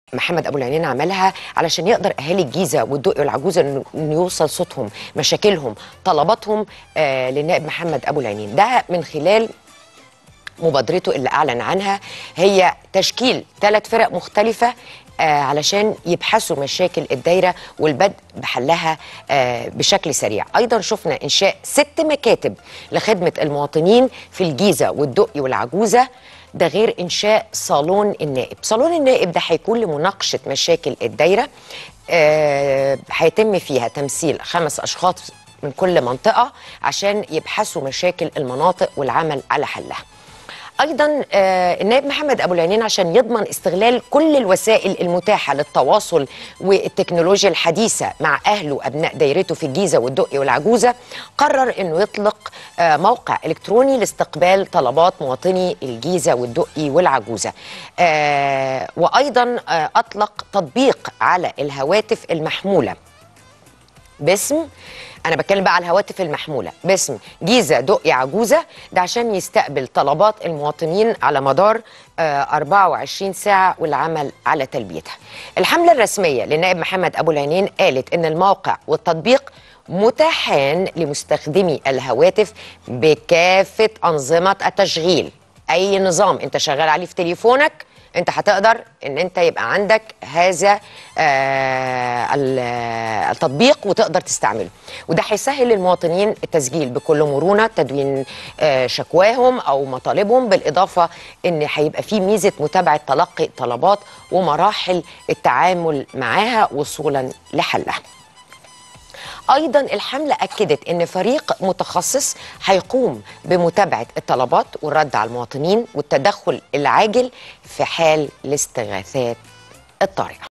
محمد ابو العينين عملها علشان يقدر اهالي الجيزه والدقي والعجوزه انه إنه يوصل صوتهم مشاكلهم طلباتهم آه للنائب محمد ابو العينين ده من خلال مبادرته اللي اعلن عنها هي تشكيل ثلاث فرق مختلفه آه علشان يبحثوا مشاكل الدايره والبدء بحلها آه بشكل سريع ايضا شفنا انشاء ست مكاتب لخدمه المواطنين في الجيزه والدقي والعجوزه ده غير انشاء صالون النائب صالون النائب ده هيكون لمناقشه مشاكل الدايره آه، هيتم فيها تمثيل خمس اشخاص من كل منطقه عشان يبحثوا مشاكل المناطق والعمل على حلها ايضا آه، النائب محمد ابو العينين عشان يضمن استغلال كل الوسائل المتاحه للتواصل والتكنولوجيا الحديثه مع اهله وابناء دايرته في الجيزه والدقي والعجوزه قرر انه يطلق آه، موقع الكتروني لاستقبال طلبات مواطني الجيزه والدقي والعجوزه آه، وايضا آه، اطلق تطبيق على الهواتف المحموله باسم انا بتكلم بقى على الهواتف المحموله باسم جيزه دقي عجوزه ده عشان يستقبل طلبات المواطنين على مدار آه، 24 ساعه والعمل على تلبيتها الحمله الرسميه للنائب محمد ابو العينين قالت ان الموقع والتطبيق متاحان لمستخدمي الهواتف بكافه انظمه التشغيل اي نظام انت شغال عليه في تليفونك انت هتقدر ان انت يبقى عندك هذا آه ال- آه، التطبيق وتقدر تستعمله وده هيسهل للمواطنين التسجيل بكل مرونه تدوين آه شكواهم او مطالبهم بالاضافه ان هيبقى في ميزه متابعه تلقي طلبات ومراحل التعامل معاها وصولا لحلها ايضا الحمله اكدت ان فريق متخصص هيقوم بمتابعه الطلبات والرد على المواطنين والتدخل العاجل في حال الاستغاثات الطارئه